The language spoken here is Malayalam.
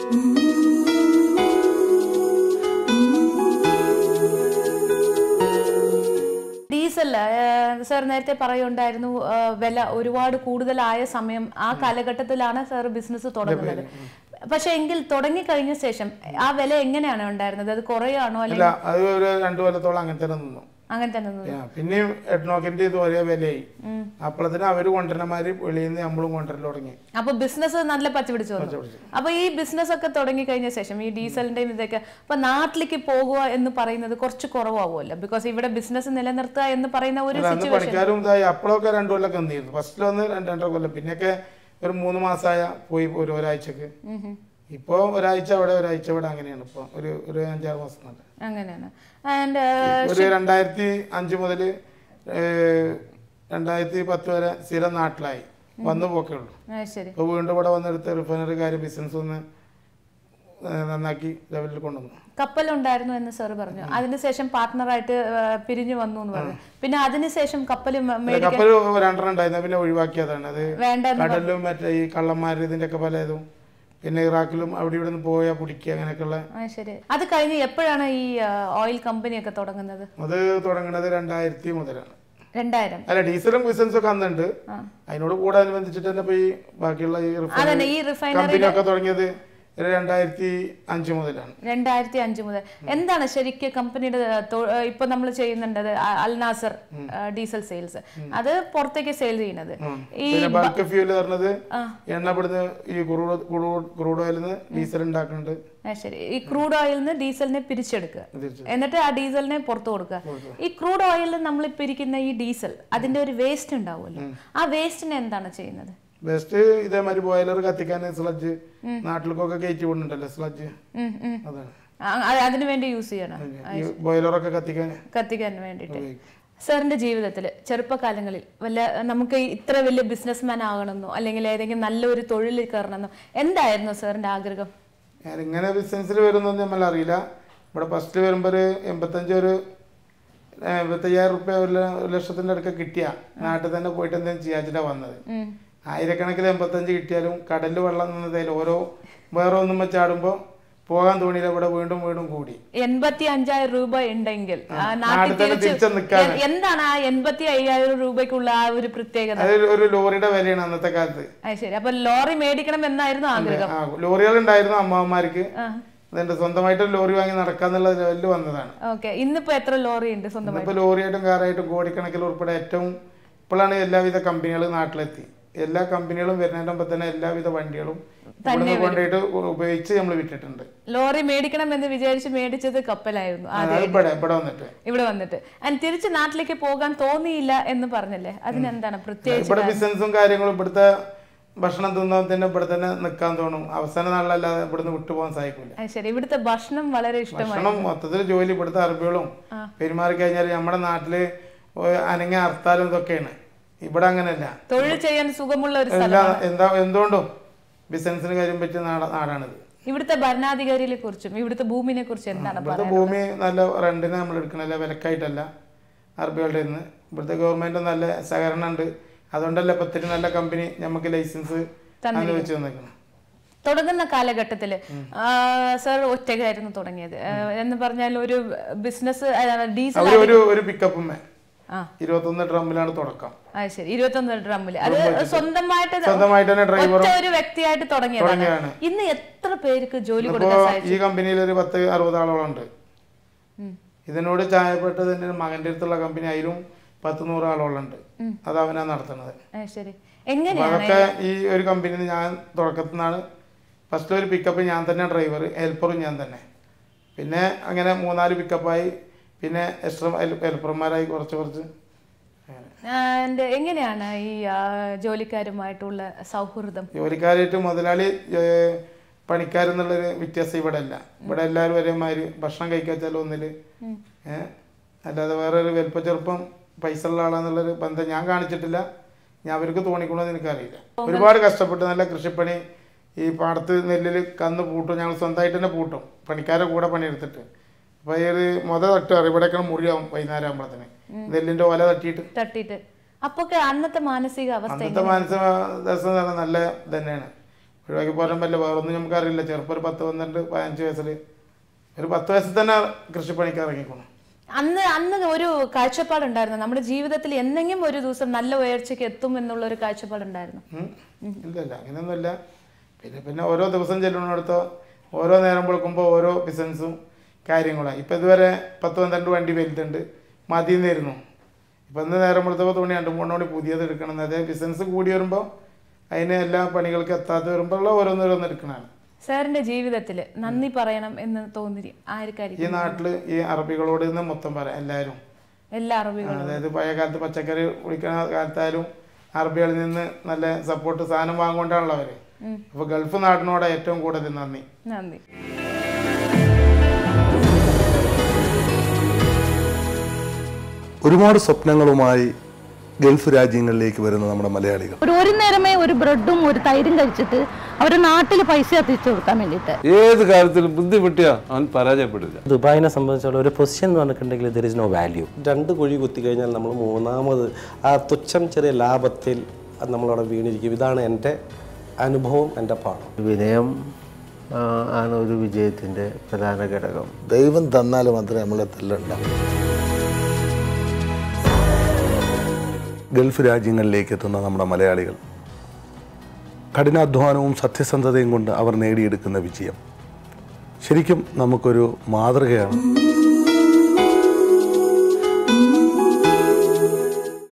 ഡീസൽ സാർ നേരത്തെ പറയുണ്ടായിരുന്നു ആ, വില ഒരുപാട് കൂടുതലായ സമയം ആ കാലഘട്ടത്തിലാണ് സാർ ബിസിനസ് തുടങ്ങുന്നത് പക്ഷെ എങ്കിൽ തുടങ്ങി കഴിഞ്ഞ ശേഷം ആ വില എങ്ങനെയാണ് ഉണ്ടായിരുന്നത് അത് കുറയാണോ അല്ലെങ്കിൽ അല്ല അത് ഒരു രണ്ടു കൊല്ലത്തോളം അങ്ങനെ തന്നെ നിന്നു അങ്ങനെ തന്നെ നിന്നത്? ആ, പിന്നെയും എഡ്നോക്കിന്റെ ഇത് ഒരേ വിലയായി അപ്പോഴത്തേന് അവര് കൊണ്ടുവരണമാര് വെളിയിൽ നിന്ന് നമ്മളും കൊണ്ടുവരൽ തുടങ്ങി അപ്പൊ ബിസിനസ് നല്ല പച്ച പിടിച്ചു വന്നു അപ്പൊ ഈ ബിസിനസ് ഒക്കെ തുടങ്ങി കഴിഞ്ഞ ശേഷം ഈ ഡീസലിന്റെയും ഇതൊക്കെ അപ്പൊ നാട്ടിലേക്ക് പോകുക എന്ന് പറയുന്നത് കുറച്ച് കുറവാകുമല്ലോ ബിക്കോസ് ഇവിടെ ബിസിനസ് നിലനിർത്തുക എന്ന് പറയുന്ന ഒരു അല്ല, അന്ന് പണിക്കാരും ഇതായി അപ്പോഴൊക്കെ രണ്ടു കൊല്ലമൊക്കെ നിന്നിരുന്നു ഫസ്റ്റിലൊന്ന് രണ്ട് രണ്ടര കൊല്ലം പിന്നെയൊക്കെ ഒരു മൂന്ന് മാസമായ പോയി ഒരു ഒരാഴ്ചക്ക് ഇപ്പൊ ഒരാഴ്ച അവിടെ ഒരാഴ്ച ഇവിടെ അങ്ങനെയാണ് ഇപ്പൊ ഒരു ഒരു അഞ്ചാറ് മാസം കൊണ്ട് അങ്ങനെയാണ് ആൻഡ് ഒരു രണ്ടായിരത്തി അഞ്ച് മുതൽ രണ്ടായിരത്തി പത്ത് വരെ സ്ഥിരം നാട്ടിലായി വന്നു പോക്കേ ഉള്ളൂ ശരി ഇപ്പൊ വീണ്ടും ഇവിടെ വന്നെടുത്ത് റിഫൈനറി കാര്യം ബിസിനസ് ഒന്ന് ഏ, നന്നാക്കി ലെവലിൽ കൊണ്ടുവന്നു കപ്പലുണ്ടായിരുന്നു എന്ന് സാർ പറഞ്ഞു അതിനുശേഷം പാർട്ട്ണറായിട്ട് പിരിഞ്ഞു വന്നു എന്ന് പറഞ്ഞു പിന്നെ അതിനുശേഷം കപ്പൽ അല്ല, കപ്പൽ രണ്ടെണ്ണം ഉണ്ടായിരുന്നു പിന്നെ ഒഴിവാക്കിയതാണ് അത് വേണ്ട കടലിലും മറ്റേ ഈ കള്ളന്മാർ ഇതിന്റെ ഒക്കെ പലതും പിന്നെ ഇറാഖിലും അവിടെ ഇവിടെ നിന്ന് പോയാൽ പിടിക്കുക അങ്ങനെയൊക്കെയുള്ള ആ ശരി അത് കഴിഞ്ഞ് എപ്പോഴാണ് ഈ ഓയിൽ കമ്പനിയൊക്കെ തുടങ്ങുന്നത് അത് തുടങ്ങുന്നത് രണ്ടായിരത്തി മുതലാണ് രണ്ടായിരം അല്ല ഡീസലും ബിസിനസ്സും ഒക്കെ അന്നുണ്ട് അതിനോട് കൂടെ അനുബന്ധിച്ചിട്ട് തന്നെ ഇപ്പൊ ഈ ബാക്കിയുള്ള ഈ അതന്നെ ഈ റിഫൈനറി കമ്പനി ഒക്കെ തുടങ്ങിയത് ഒരു രണ്ടായിരത്തി അഞ്ച് മുതലാണ് രണ്ടായിരത്തി അഞ്ച് മുതൽ എന്താണ് ശരിക്കും കമ്പനിയുടെ തൊ- ഏഹ് ഇപ്പൊ നമ്മൾ ചെയ്യുന്നുണ്ട് അത് അ- അൽനാസർ ഏഹ് ഡീസൽ സെയിൽസ് അത് പുറത്തേക്ക് സെയിൽ ചെയ്യുന്നത് ഈ പിന്നെ ബൾക്ക് ഫ്യൂല് പറഞ്ഞത് എണ്ണ ഇവിടുന്ന് ഈ ക്രൂഡ് ക്രൂഡ് ഓയിൽ നിന്ന് ഡീസൽ ഉണ്ടാക്കുന്നുണ്ട് ആ, ശരി ഈ ക്രൂഡ് ഓയിലിൽ നിന്ന് ഡീസലിനെ പിരിച്ചെടുക്കുക തിരിച്ച്. എന്നിട്ട് ആ ഡീസലിനെ പുറത്തു കൊടുക്കുക ഈ ക്രൂഡ് ഓയിലിൽ നമ്മൾ പിരിക്കുന്ന ഈ ഡീസൽ അതിന്റെ ഒരു വേസ്റ്റ് ഉണ്ടാവുമല്ലോ ആ വേസ്റ്റിനെ എന്താണ് ചെയ്യുന്നത് ബെസ്റ്റ് ഇതേമാതിരി ബോയിലർ കത്തിക്കാൻ സ്ലഡ്ജ് നാട്ടിലേക്കൊക്കെ കയറ്റി വിടുന്നുണ്ടല്ലോ സ്ലഡ്ജ് ഉം, ഉം. അതാണ് ആ, അത് അതിന് വേണ്ടി യൂസ് ചെയ്യണം ഈ ബോയിലറൊക്കെ കത്തിക്കാൻ കത്തിക്കാൻ വേണ്ടിയിട്ട് സാറിന്റെ ജീവിതത്തിൽ ചെറുപ്പകാലങ്ങളിൽ വല്ല നമുക്ക് ഇത്ര വലിയ ബിസിനസ്മാൻ ആകണമെന്നോ അല്ലെങ്കിൽ ഏതെങ്കിലും നല്ലൊരു തൊഴിലിൽ കയറണമെന്നോ എന്തായിരുന്നു സാറിന്റെ ആഗ്രഹം ഞാൻ ഇങ്ങനെ ബിസിനസ്സിൽ വരുന്നൊന്നും നമ്മൾ അറിയില്ല ഇവിടെ ഫസ്റ്റ് വരുമ്പോൾ ഒരു എൺപത്തഞ്ച് ഒരു ഏ, എൺപത്തയ്യായിരം റുപ്യ ഒരു ല- ഒരു ലക്ഷത്തിന്റെ അടുക്ക കിട്ടിയ നാട്ടിൽ തന്നെ പോയിട്ട് എന്തെങ്കിലും ചെയ്യാച്ചിട്ടാ വന്നത് ഉം. ആയിരക്കണക്കിന് എൺപത്തഞ്ച് കിട്ടിയാലും കടലിൽ വെള്ളം നിന്നതിൽ ഓരോ വേറെ ഒന്നും വെച്ചാടുമ്പോൾ പോകാൻ തോണിയില്ല ഇവിടെ വീണ്ടും വീണ്ടും കൂടി എൺപത്തി അഞ്ചായിരം രൂപ ഉണ്ടെങ്കിൽ ആ, നാട്ടിൽ നാട്ടിൽ തന്നെ തിരിച്ച് തിരിച്ച് നിൽക്കാതെ. എ- എന്താണ് ആ എൺപത്തി അയ്യായിരം രൂപയ്ക്കുള്ള ആ ഒരു പ്രത്യേകത അത് ഒരു ലോറിയുടെ വിലയാണ് അന്നത്തെ കാലത്ത് അത് ശരി അപ്പൊ ലോറി മേടിക്കണം എന്നായിരുന്നു ആഗ്രഹം ആ ലോറികൾ ഉണ്ടായിരുന്നു അമ്മാവന്മാർക്ക് ആ. അതുകൊണ്ട് സ്വന്തമായിട്ട് ഒരു ലോറി വാങ്ങി നടക്കാന്നുള്ള ലെവലിൽ വന്നതാണ് ഓക്കെ ഇന്നിപ്പോ എത്ര ലോറി ഉണ്ട് സ്വന്തമായി ഇന്നിപ്പോ ലോറിയായിട്ടും കാറായിട്ടും കോടിക്കണക്കിൽ ഉൾപ്പെടെ ഏറ്റവും ഇപ്പോഴാണ് എല്ലാവിധ കമ്പനികളും നാട്ടിലെത്തി എല്ലാ കമ്പനികളും വരുന്നതിന്റെ മുമ്പ് തന്നെ എല്ലാവിധ വണ്ടികളും ഇവിടുന്ന് കൊണ്ടുപോയിട്ട് ഉപയോഗിച്ച് നമ്മൾ വിറ്റിട്ടുണ്ട് ലോറി മേടിക്കണം എന്ന് വിചാരിച്ച് മേടിച്ചത് കപ്പലായിരുന്നു ആ, അത് ഇവിടെ ഇവിടെ വന്നിട്ട് ഇവിടെ വന്നിട്ട് ആൻഡ് തിരിച്ച് നാട്ടിലേക്ക് പോകാൻ തോന്നിയില്ല എന്ന് പറഞ്ഞല്ലേ അതിനെന്താണ് പ്രത്യേകിച്ച് ഇവിടെ ബിസിനസ്സും കാര്യങ്ങളും ഇവിടുത്തെ ഭക്ഷണം തിന്നാൻ തന്നെ ഇവിടെ തന്നെ നിൽക്കാൻ തോന്നും അവസാന നാളിലല്ലാതെ ഇവിടുന്ന് വിട്ടുപോകാൻ സാധിക്കില്ല അത് ശരി ഇവിടുത്തെ ഭക്ഷണം വളരെ ഇഷ്ടമായി ഭക്ഷണം മൊത്തത്തിൽ ജോലി ഇവിടുത്തെ അറബികളും പെരുമാറി കഴിഞ്ഞാൽ നമ്മുടെ നാട്ടില് ഒ- അനങ്ങ ഹർത്താലും ഇതൊക്കെയാണ് ഇവിടെ അങ്ങനെയല്ല തൊഴിൽ ചെയ്യാൻ സുഖമുള്ള ഒരു സ്ഥലം എല്ലാ എന്താ എന്തുകൊണ്ടും ബിസിനസിന് കാര്യം പറ്റിയ നാട നാടാണിത് ഇവിടുത്തെ ഭരണാധികാരികളെ കുറിച്ചും ഇവിടുത്തെ ഭൂമിനെ കുറിച്ചും എന്താണ് ഇവിടുത്തെ ഭൂമി നല്ല റെന്റിന് നമ്മൾ എടുക്കണല്ല വിലക്കായിട്ടല്ല അറബികളുടെ നിന്ന് ഇവിടുത്തെ ഗവൺമെന്റ് നല്ല സഹകരണം ഉണ്ട് അതുകൊണ്ടല്ല ഇപ്പൊ ഇത്തിരി നല്ല കമ്പനി നമുക്ക് ലൈസൻസ് അനുവദിച്ചു തന്നേക്കണം തുടങ്ങുന്ന കാലഘട്ടത്തിൽ സർ ഒറ്റയ്ക്കായിരുന്നു തുടങ്ങിയത് ആ, എന്ന് പറഞ്ഞാൽ ഒരു ബിസിനസ് ഡീസൽ അവര് ഒരു ഒരു പിക്കപ്പുമേ ആ ഇരുപത്തൊന്ന് ഡ്രമ്മിലാണ് തുടക്കം അത് ശരി ഇരുപത്തൊന്ന് ഡ്രമ്മില് അത് സ്വന്തമായിട്ട് സ്വന്തമായിട്ട് തന്നെ ഡ്രൈവർ ഒറ്റ ഒരു വ്യക്തിയായിട്ട് തുടങ്ങിയതാണ് തുടങ്ങിയതാണ് ഇന്ന് എത്ര പേർക്ക് ജോലി ഇപ്പോ കൊടുക്കാൻ സാധിച്ചു ഈ കമ്പനിയിൽ ഒരു പത്ത് അറുപത് ആളോളം ഉണ്ട് ഉം. ഇതിനോട് ചായപ്പെട്ടത് എൻ്റെ മകന്റെ അടുത്തുള്ള കമ്പനി അതിലും പത്ത് നൂറ് ആളോളം ഉണ്ട് അത് അവനാ നടത്തുന്നത് ആ, ശരി അപ്പൊ എങ്ങനെയാണ് അതൊക്കെ ഈ ഒരു കമ്പനിയിൽ ഞാൻ തുടക്കത്തിൽ നിന്നാണ് ഫസ്റ്റ് ഒരു പിക്കപ്പ് ഞാൻ തന്നെ ഡ്രൈവർ ഹെൽപ്പറും ഞാൻ തന്നെ പിന്നെ അങ്ങനെ മൂന്നാല് പിക്കപ്പായി പിന്നെ എക്സ്ട്രാ ഹെൽപ്പർമാരായി കുറച്ച് കുറച്ച് അങ്ങനെ. ആൻഡ് എങ്ങനെയാണ് ഈ ആ, ജോലിക്കാരുമായിട്ടുള്ള സൗഹൃദം ജോലിക്കാരായിട്ട് മുതലാളി ഏർ, പണിക്കാരെന്നുള്ളൊരു വ്യത്യാസം ഇവിടെ അല്ല ഇവിടെ എല്ലാവരും ഒരേമാതിരി ഭക്ഷണം കഴിക്കാച്ചാലും ഒന്നില് ഏഹ് അല്ലാതെ വേറെ ഒരു വലുപ്പ ചെറുപ്പം പൈസ ഉള്ള ആളാന്നുള്ളൊരു ബന്ധം ഞാൻ കാണിച്ചിട്ടില്ല ഞാൻ അവർക്ക് തോന്നിക്കണമെന്ന് എനിക്കറിയില്ല ഒരുപാട് കഷ്ടപ്പെട്ട് നല്ല കൃഷിപ്പണി ഈ പാടത്ത് നെല്ലിൽ കന്ന് പൂട്ടും ഞങ്ങൾ സ്വന്തമായിട്ട് തന്നെ പൂട്ടും പണിക്കാരെ കൂടെ പണിയെടുത്തിട്ട് അപ്പൊ ഈ ഒരു മുത തട്ടും ഇവിടെയൊക്കെ മുറിയാവും വൈകുന്നേരം ആകുമ്പോഴത്തേന് നെല്ലിന്റെ ഓല തട്ടിയിട്ട് തട്ടിയിട്ട് അപ്പൊക്കെ അന്നത്തെ മാനസിക അവസ്ഥ അന്നത്തെ മാനസിക ദിവസം എന്ന് പറഞ്ഞാൽ നല്ല തന്നെയാണ് ഒഴിവാക്കി പോരാൻ പറ്റില്ല വേറൊന്നും നമുക്കറിയില്ല ചെറുപ്പം ഒരു പത്ത് പന്ത്രണ്ട് പതിനഞ്ച് വയസ്സിൽ ഒരു പത്ത് വയസ്സിൽ തന്നെ കൃഷിപ്പണിക്ക് ഇറങ്ങിക്കണം അന്ന് അന്ന് ഒരു കാഴ്ചപ്പാടുണ്ടായിരുന്നു നമ്മുടെ ജീവിതത്തിൽ എന്തെങ്കിലും ഒരു ദിവസം നല്ല ഉയർച്ചയ്ക്ക് എത്തും എന്നുള്ള ഒരു കാഴ്ചപ്പാടുണ്ടായിരുന്നു ഉം. ഇല്ല ഇല്ല അങ്ങനെയൊന്നുമില്ല പിന്നെ പിന്നെ ഓരോ ദിവസം ചെല്ലുന്നിടത്തോ ഓരോ നേരം വെളുക്കുമ്പോൾ ഓരോ ബിസിനസ്സും കാര്യങ്ങളാണ് ഇപ്പം ഇതുവരെ പത്ത് പന്ത്രണ്ട് വണ്ടി വലുതുണ്ട് മതിയെന്നായിരുന്നു ഇപ്പം ഇന്ന് നേരം വെളുത്തപ്പോൾ തുണി രണ്ട് മൂന്നോടി പുതിയത് എടുക്കണം അതേ ബിസിനസ് കൂടി വരുമ്പോൾ അതിന് എല്ലാ പണികൾക്ക് എത്താതെ വരുമ്പോഴുള്ള ഓരോന്നോരോന്ന് എടുക്കണതാണ് സാറിന്റെ ജീവിതത്തിൽ നന്ദി പറയണം എന്ന് തോന്നി ആർക്കായിരിക്കും ഈ നാട്ടിൽ ഈ അറബികളോട് ഇന്ന് മൊത്തം പറയാം എല്ലാവരും എല്ലാ അറബികളും അതായത് പഴയ കാലത്ത് പച്ചക്കറി കുടിക്കുന്ന കാലത്തായാലും അറബികളിൽ നിന്ന് നല്ല സപ്പോർട്ട് സാധനം വാങ്ങിക്കൊണ്ടാണല്ലോ അവര് അപ്പൊ ഗൾഫ് നാടിനോട് ഏറ്റവും കൂടുതൽ നന്ദി നന്ദി ഒരുപാട് സ്വപ്നങ്ങളുമായി ഗൾഫ് രാജ്യങ്ങളിലേക്ക് വരുന്ന നമ്മുടെ മലയാളികൾ ഒരു ഒരു നേരമേ ഒരു ബ്രെഡും ഒരു തൈരും കഴിച്ചിട്ട് അവരുടെ നാട്ടിൽ പൈസ എത്തിച്ചു കൊടുക്കാൻ വേണ്ടിയിട്ട് ഏത് കാര്യത്തിലും ബുദ്ധിമുട്ടിയാ അവൻ പരാജയപ്പെടില്ല ദുബായിനെ സംബന്ധിച്ചുള്ള ഒരു പൊസിഷൻ എന്ന് പറഞ്ഞിട്ടുണ്ടെങ്കിൽ ദർ ഇസ് നോ വാല്യൂ രണ്ട് കുഴി കുത്തി കഴിഞ്ഞാൽ നമ്മൾ മൂന്നാമത് ആ തുച്ഛം ചെറിയ ലാഭത്തിൽ അത് നമ്മളവിടെ വീണിരിക്കും ഇതാണ് എൻ്റെ അനുഭവം എൻ്റെ പാഠം വിനയം ആ, ആണ് ഒരു വിജയത്തിൻ്റെ പ്രധാന ഘടകം ദൈവം തന്നാൽ മാത്രമേ നമ്മളെ തല്ലുണ്ടാവും ഗൾഫ് രാജ്യങ്ങളിലേക്ക് എത്തുന്ന നമ്മുടെ മലയാളികൾ കഠിനാധ്വാനവും സത്യസന്ധതയും കൊണ്ട് അവർ നേടിയെടുക്കുന്ന വിജയം ശരിക്കും നമുക്കൊരു മാതൃകയാണ്